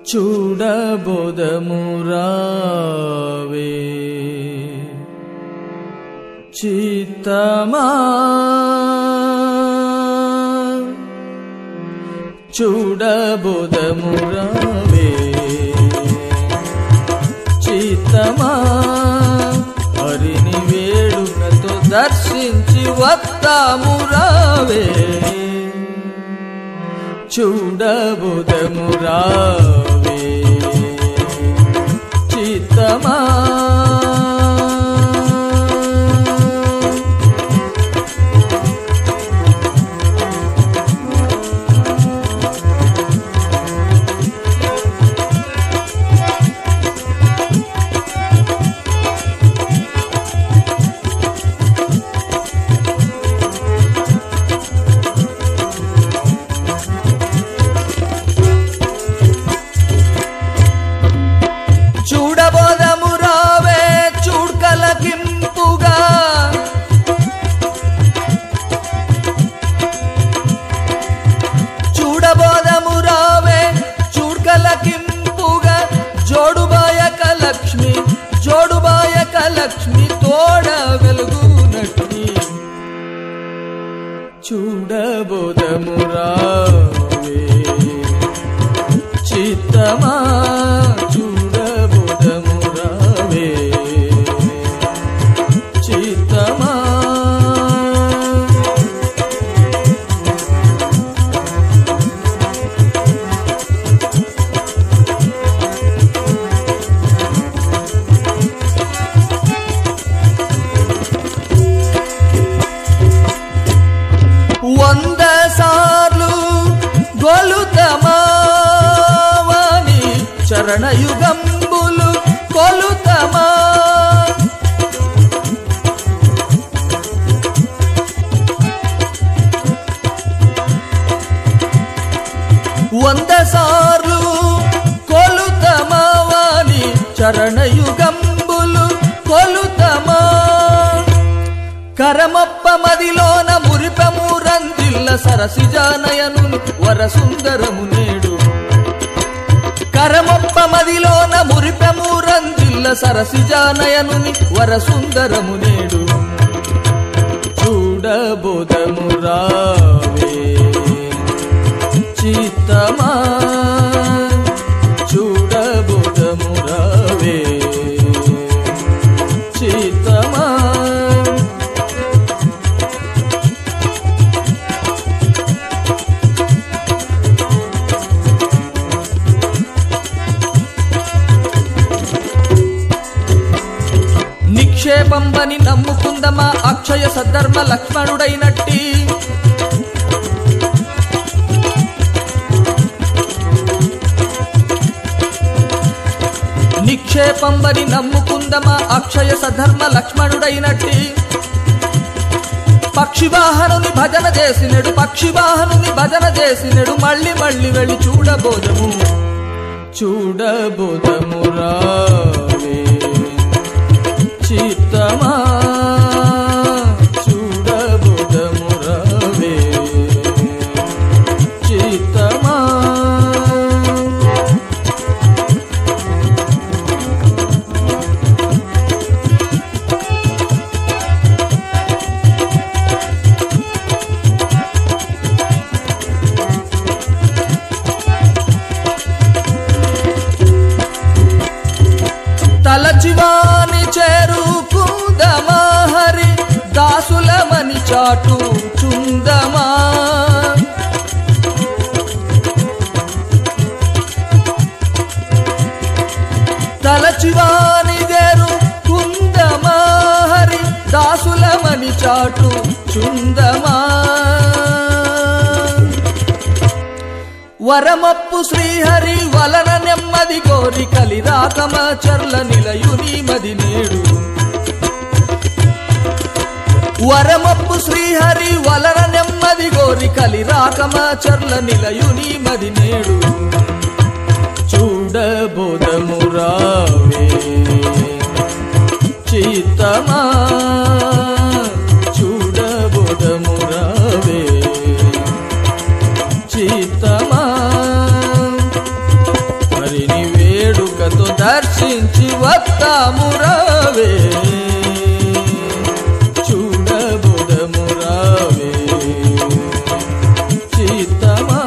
చూడబోదమురావే చిత్తమా చూడబోదమురావే చిత్తమా హరిని వేడుకతో దర్శించి వస్తామురావే చూడబుదమురావే చిత్తమా చూడబోదమురావే చూడ్కలకింపుగా చూడబోదమురావే చూడ్కలకింపుగా జోడుబాయక లక్ష్మి జోడుబాయక లక్ష్మి తోడ వెలుగునట్టి చూడబోదమురావే చిత్తమా చూడబోదమురావే చిత్తమా వంద సార్లు గొలుతమావని చరణయుగంబులు కొలుతమా వంద సార్లు కొలుతమావని చరణయుగంబులు కొలుతమా కరమప్ప మదిలోన మురిపము రంజిల్ల సరసిజానయను వరసుందరము నేడు కరమప్ప మదిలోన మురిపము రంజిల్ల సరసిజానయనుని వరసుందరము నేడు చూడబోదము రావే చిత్తమా చూడబోదము రావే చిత్తమా నిక్షేపంబని నమ్ముకుందమా అక్షయ సద్ధర్మ లక్ష్మణుడైనట్టి నిక్షేపంబని నమ్ముకుందమా అక్షయ సధర్మ లక్ష్మణుడైనట్టి పక్షివాహనుని భజన చేసినడు పక్షివాహనుని భజన చేసినడు మళ్ళీ మళ్ళీ వెళ్ళి చూడబోదము చూడబోదము రావే చిత్తమా చూడబోదము రావే చిత్తమా తలచివాని చేరుకుందమా హరి దాసులమని చాటు చుందమా తలచివాని చేరు కుందమా హరి దాసులమని చాటు చుందమా వరమప్పు శ్రీహరి వలన నెమ్మది కోరి కలి రాకమ చర్ల నిలయుని మది నేడు వరమప్పు శ్రీహరి వలన నెమ్మది కోరి కలి రాకమ చర్ల నిలయుని మది నేడు చూడబోదము రావే చిత్తమా చూడబోదము రావే చిత్తమా హరి దర్శించి వస్తామురావే చూడబుదమురావే చిత్తమా